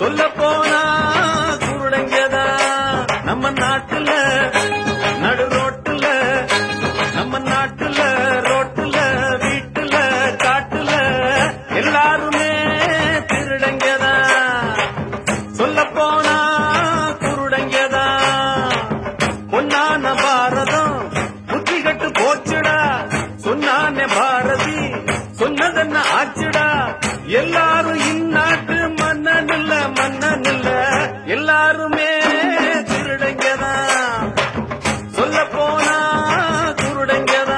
சொல்ல போனா குருடங்கதா நம்ம நாட்டுல நடு ரோட்டுல நம்ம நாட்டுல ரோட்டுல வீட்டுல காட்டுல எல்லாருமே திருடங்கதா சொல்ல போனா குருடங்கதா பொன்னான பாரதம் புத்தி கட்டு போச்சுடா சொன்னானே பாரதி சொன்னதென்ன ஆச்சுடா எல்லாரும் இந்நாட்டு மன்னன் இல்ல மன்னன் இல்ல எல்லாருமே திருடங்கதா சொல்ல போனா குருடங்கதா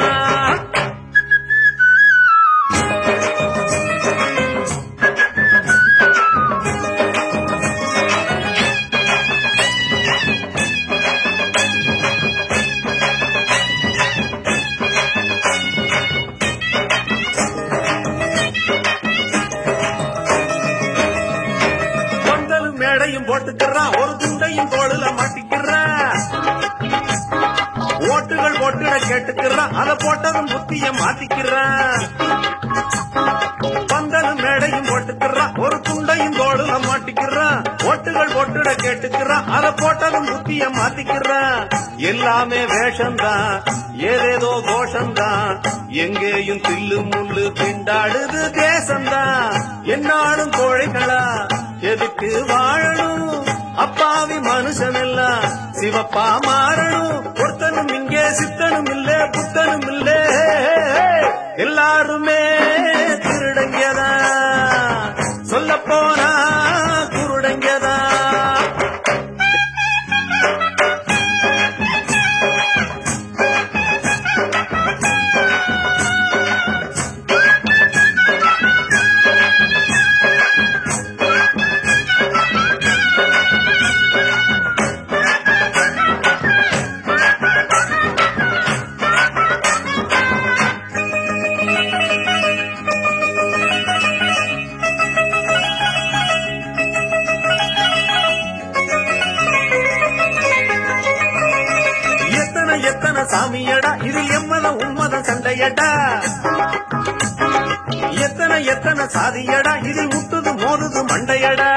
பந்தலும் மேடையும் போட்டுக்கிறான் ஒரு துண்டையும் தோளுல மாட்டிக்கிறான் ஓட்டுகள் ஓட்டுட கேட்டுக்கிறான் அத போட்டதும் புத்திய மாத்திக்கிறான் பந்தலும் மேடையும் போட்டுக்கிறான் ஒரு துண்டையும் தோளுல மாட்டிக்கிறான் ஓட்டுகள் ஓட்டுட கேட்டுக்கிறான் அத போட்டதும் புத்திய மாத்திக்கிறான் எல்லாமே வேஷம்தான் ஏதேதோ கோஷம்தான் எங்கேயும் தில்லு முள்ளு திண்டாடுது தேசம்தான் என்னாலும் கோழைகளா எதுக்கு வாழணும் அப்பாவி மனுஷன் எல்லாம் சிவப்பா மாறணும் ஒருத்தனும் இங்கே சித்தனும் இல்ல புத்தனும் இல்ல எல்லாருமே திருடங்கதா சொல்ல போனா குருடங்கதா எத்தனை எத்தனை சாமியடா இது எம்மதம் உம்மதம் சண்டையடா எத்தனை எத்தனை சாதியடா இதில் முட்டுது மோதுது மண்டையடா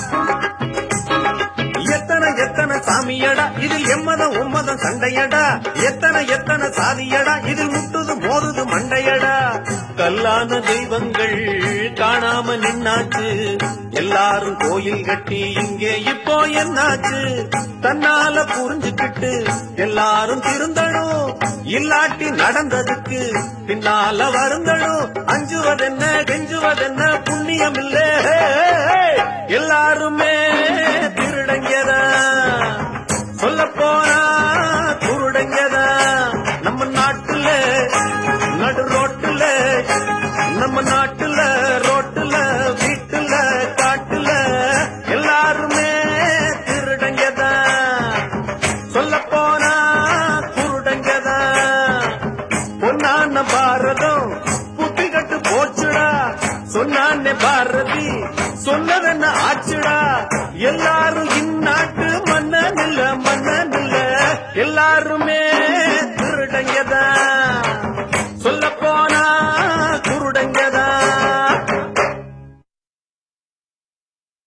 எத்தனை எத்தனை சாமியடா இதில் எம்மதம் உம்மதம் சண்டையடா எத்தனை எத்தனை சாதியடா இதில் முட்டுது மோதுது மண்டையடா கல்லான தெய்வங்கள் காணாம நின்னாச்சு எல்லாரும் கோயில் கட்டி இங்கே இப்போ என்னாச்சு தன்னால புரிஞ்சுக்கிட்டு எல்லாரும் திருந்தணும் இல்லாட்டி நடந்ததுக்கு பின்னால வருந்தணும் அஞ்சுவதென்ன கெஞ்சுவதென்ன புண்ணியம் இல்ல எல்லாருமே திருடங்கதா சொல்ல போனா குருடங்கதா நம்ம நாட்டுல நடு ரோட்டுல நம்ம நாட்டுல ரோட்டுல வீட்டுல காட்டுல எல்லாருமே திருடங்கதா சொல்ல போனா குருடங்கதா பொன்னான பாரதம் புத்தி கட்டு போச்சுடா சொன்னானே பாரதி சொன்னதென்ன ஆச்சுடா எல்லாரும்